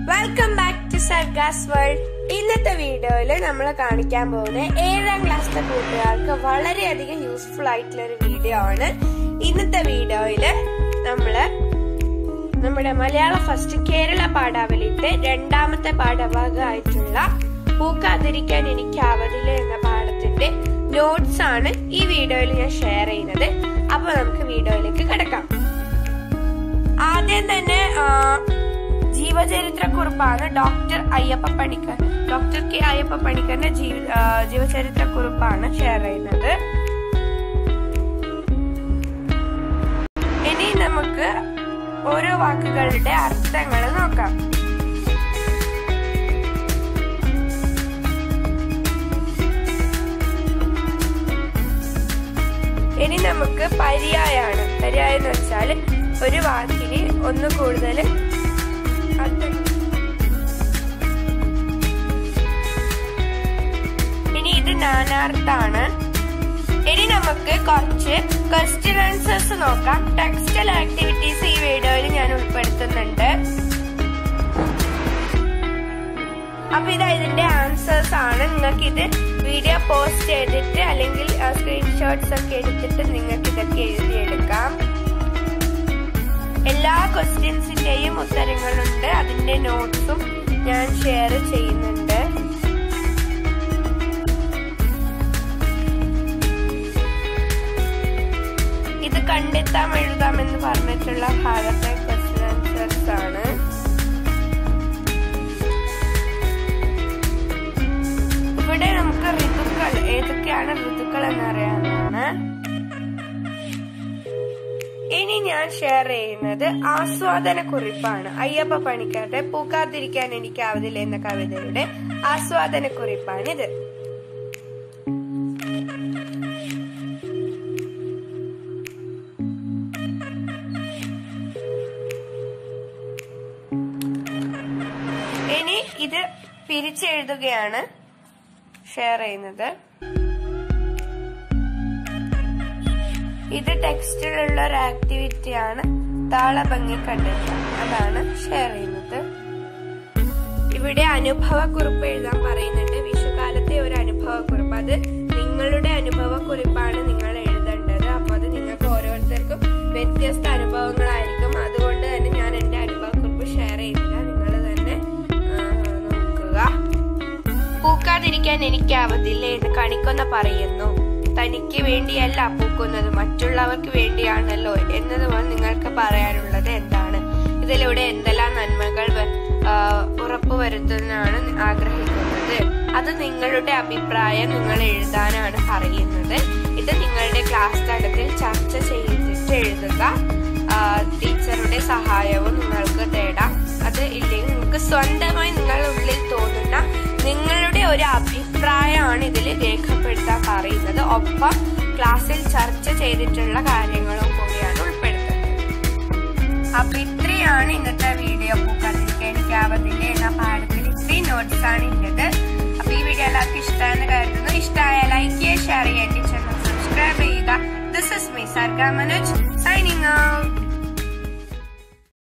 welcome back to Sarga's world ഇന്നത്തെ വീഡിയോയിൽ നമ്മൾ കാണിക്കാൻ പോകുന്ന ഏഴാം ക്ലാസ്സിലെ കൂട്ടുകാർക്ക് വളരെയധികം യൂസ്ഫുൾ ആയിട്ടുള്ള ഒരു വീഡിയോ ആണ് ഇന്നത്തെ വീഡിയോയിൽ നമ്മള് നമ്മുടെ മലയാള ഫസ്റ്റ് കേരള പാഠാവലിത്തെ രണ്ടാമത്തെ പാഠഭാഗമായിട്ടുള്ള പൂക്കാതിരിക്കാൻ എനിക്കാവതില്ല എന്ന പാഠത്തിന്റെ നോട്ട്സ് ആണ് ഈ വീഡിയോയിൽ ഞാൻ ഷെയർ ചെയ്യുന്നത് അപ്പൊ നമുക്ക് വീഡിയോയിലേക്ക് കിടക്കാം ആദ്യം തന്നെ ആ, ജീവചരിത്ര കുറിപ്പാണ് doctor Ayyappa Panicker doctor K Ayyappa പണിക്കറിന്റെ ജീവ- ആ, ജീവചരിത്ര കുറിപ്പാണ് ഷെയർ ചെയ്യുന്നത് ഇനി നമുക്ക് ഓരോ വാക്കുകളുടെ അർത്ഥങ്ങൾ നോക്കാം ഇനി നമുക്ക് പര്യായാണ് പര്യായം എന്ന് വെച്ചാൽ ഒരു വാക്കിന് ഒന്ന് കൂടുതൽ അർത്ഥം ഇനി ഇത് നാനാർത്ഥാണ് ഇനി നമുക്ക് കുറച്ച് ക്വസ്റ്റ്യൻ ആൻസേഴ്സ് നോക്കാം ടെക്സ്റ്റൽ ആക്ടിവിറ്റീസ് ഈ വീഡിയോയിൽ ഞാൻ ഉൾപ്പെടുത്തുന്നുണ്ട് അപ്പൊ ഇതാ ഇതിന്റെ ആൻസേഴ്സ് ആണ് നിങ്ങൾക്ക് ഇത് വീഡിയോ പോസ്റ്റ് ചെയ്തിട്ട് അല്ലെങ്കിൽ സ്ക്രീൻഷോട്ട്സ് ഒക്കെ എടുത്തിട്ട് നിങ്ങൾക്ക് ഇതൊക്കെ എഴുതിയെടുക്കാം എല്ലാ ക്വസ്റ്റ്യൻസിന്റെയും ഉത്തരങ്ങളുണ്ട് അതിന്റെ നോട്ട്സും ഞാൻ ഷെയർ ചെയ്യുന്നുണ്ട് ഇത് കണ്ടെത്താം എഴുതാം എന്ന് പറഞ്ഞിട്ടുള്ള ഭാഗത്തെ ക്വസ്റ്റ്യൻ ആൻസേഴ്സ് ആണ് ഇവിടെ നമുക്ക് ഋതുക്കൾ ഏതൊക്കെയാണ് ഋതുക്കൾ എന്നറിയാവുന്നതാണ് ഇനി ഞാൻ ഷെയർ ചെയ്യുന്നത് ആസ്വാദന കുറിപ്പാണ് അയ്യപ്പ പണിക്കരുടെ പൂക്കാതിരിക്കാൻ എനിക്കാവതില്ല എന്ന കവിതയുടെ ആസ്വാദന കുറിപ്പാണിത് ഇനി ഇത് പിരിച്ചെഴുതുകയാണ് ഷെയർ ചെയ്യുന്നത് ഇത് ടെക്സ്റ്റിലുള്ള ഒരു ആക്ടിവിറ്റി ആണ് താളഭംഗി കണ്ടെത്താൻ അതാണ് ഷെയർ ചെയ്യുന്നത് ഇവിടെ അനുഭവക്കുറിപ്പ് എഴുതാൻ പറയുന്നുണ്ട് വിഷുകാലത്തെ ഒരു അനുഭവക്കുറിപ്പ് അത് നിങ്ങളുടെ അനുഭവക്കുറിപ്പാണ് നിങ്ങൾ എഴുതേണ്ടത് അപ്പൊ അത് നിങ്ങൾക്ക് ഓരോരുത്തർക്കും വ്യത്യസ്ത അനുഭവങ്ങളായിരിക്കും അതുകൊണ്ട് തന്നെ ഞാൻ എന്റെ അനുഭവക്കുറിപ്പ് ഷെയർ ചെയ്യുന്നില്ല നിങ്ങൾ തന്നെ ആ, നോക്കുക പൂക്കാതിരിക്കാൻ എനിക്കാവതില്ല എന്ന് കണിക്കൊന്ന പറയുന്നു തനിക്ക് വേണ്ടിയല്ല പൂക്കുന്നത് മറ്റുള്ളവർക്ക് വേണ്ടിയാണല്ലോ എന്നതുമാണ് നിങ്ങൾക്ക് പറയാനുള്ളത് എന്താണ് ഇതിലൂടെ എന്തെല്ലാം നന്മകൾ വ- ആ, ഉറപ്പുവരുത്താനാണ് ആഗ്രഹിക്കുന്നത് അത് നിങ്ങളുടെ അഭിപ്രായം നിങ്ങൾ എഴുതാനാണ് പറയുന്നത് ഇത് നിങ്ങളുടെ ക്ലാസ് തലത്തിൽ ചർച്ച ചെയ്തിട്ട് എഴുതുക ആ, ടീച്ചറുടെ സഹായവും നിങ്ങൾക്ക് തേടാം അത് ഇല്ലെങ്കിൽ നിങ്ങൾക്ക് സ്വന്തമായി നിങ്ങളുടെ ഉള്ളിൽ തോന്നുന്ന നിങ്ങളുടെ ഒരു അഭിപ്രായമാണ് ഇതിൽ രേഖപ്പെടുത്താൻ പറയുന്നത് ഒപ്പം ക്ലാസ്സിൽ ചർച്ച ചെയ്തിട്ടുള്ള കാര്യങ്ങളും കൂടിയാണ് ഉൾപ്പെടുത്തുന്നത് അപ്പൊ ഇത്രയാണ് ഇന്നത്തെ വീഡിയോ പൂക്കാതിരിക്കാൻ എനിക്കാവതില്ല എന്ന പാഠത്തിൽ ഇത്രയും നോട്ട്സ് ആണ് ഉള്ളത് അപ്പൊ ഈ വീഡിയോ എല്ലാവർക്കും ഇഷ്ടമായെന്ന് കരുതുന്നു ഇഷ്ടമായ ലൈക്ക് ചെയ്യുക ഷെയർ ചെയ്യുക എന്റെ ചാനൽ സബ്സ്ക്രൈബ് ചെയ്യുക this is me Sarga Manoj signing out